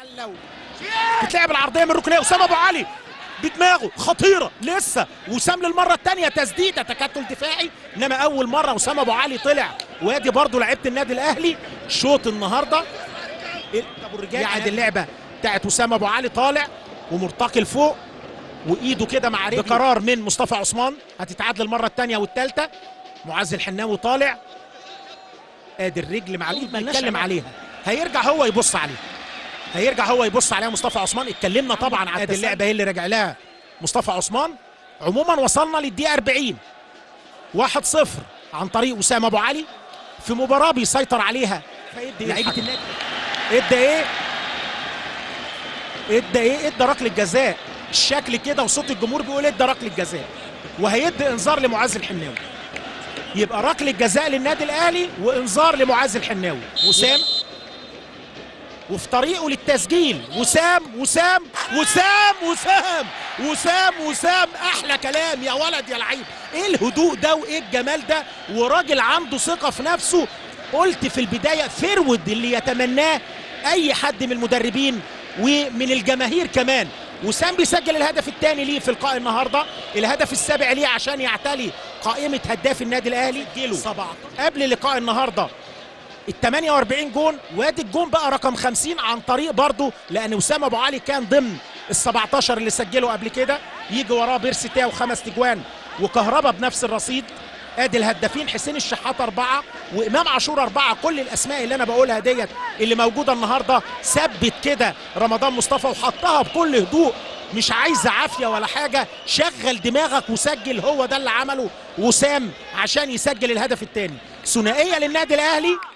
علو بتلعب العرضيه من الركنيه اسامه ابو علي بدماغه خطيره لسه وسام للمره الثانيه تسديده تكتل دفاعي انما اول مره اسامه ابو علي طلع وادي برضه لعيبه النادي الاهلي شوط النهارده ابو الرجال يعد اللعبه بتاعت اسامه ابو علي طالع ومرتقي لفوق وايده كده مع رجله بقرار من مصطفى عثمان هتتعاد للمره الثانيه والثالثه معز الحناوي طالع ادي الرجل مع الايد ما نتكلم عليها هيرجع هو يبص عليها هيرجع هو يبص عليها مصطفى عثمان اتكلمنا طبعا عن ادي اللعبه هي اللي راجع لها مصطفى عثمان عموما وصلنا للدقيقه 40 1-0 عن طريق اسامه ابو علي في مباراه بيسيطر عليها لعيبه النادي ادى ايه ادى ايه ادى ركله جزاء الشكل كده وصوت الجمهور بيقول ادى ركله جزاء وهيدي انذار لمعز الحناوي يبقى ركله جزاء للنادي الاهلي وانذار لمعز الحناوي وسام وفي طريقه للتسجيل وسام وسام وسام وسام وسام وسام احلى كلام يا ولد يا لعيب ايه الهدوء ده وايه الجمال ده وراجل عنده ثقه في نفسه قلت في البدايه فرود اللي يتمناه اي حد من المدربين ومن الجماهير كمان وسام بيسجل الهدف الثاني ليه في لقاء النهارده الهدف السابع ليه عشان يعتلي قائمه هداف النادي الاهلي جيله 17 قبل لقاء النهارده ال 48 جون وادي الجون بقى رقم 50 عن طريق برضه لان وسام ابو علي كان ضمن ال 17 اللي سجلوا قبل كده يجي وراه بيرسي تاو خمس تجوان وكهربا بنفس الرصيد ادي الهدافين حسين الشحات اربعه وامام عاشور اربعه كل الاسماء اللي انا بقولها ديت اللي موجوده النهارده ثبت كده رمضان مصطفى وحطها بكل هدوء مش عايزه عافيه ولا حاجه شغل دماغك وسجل هو ده اللي عمله وسام عشان يسجل الهدف الثاني ثنائيه للنادي الاهلي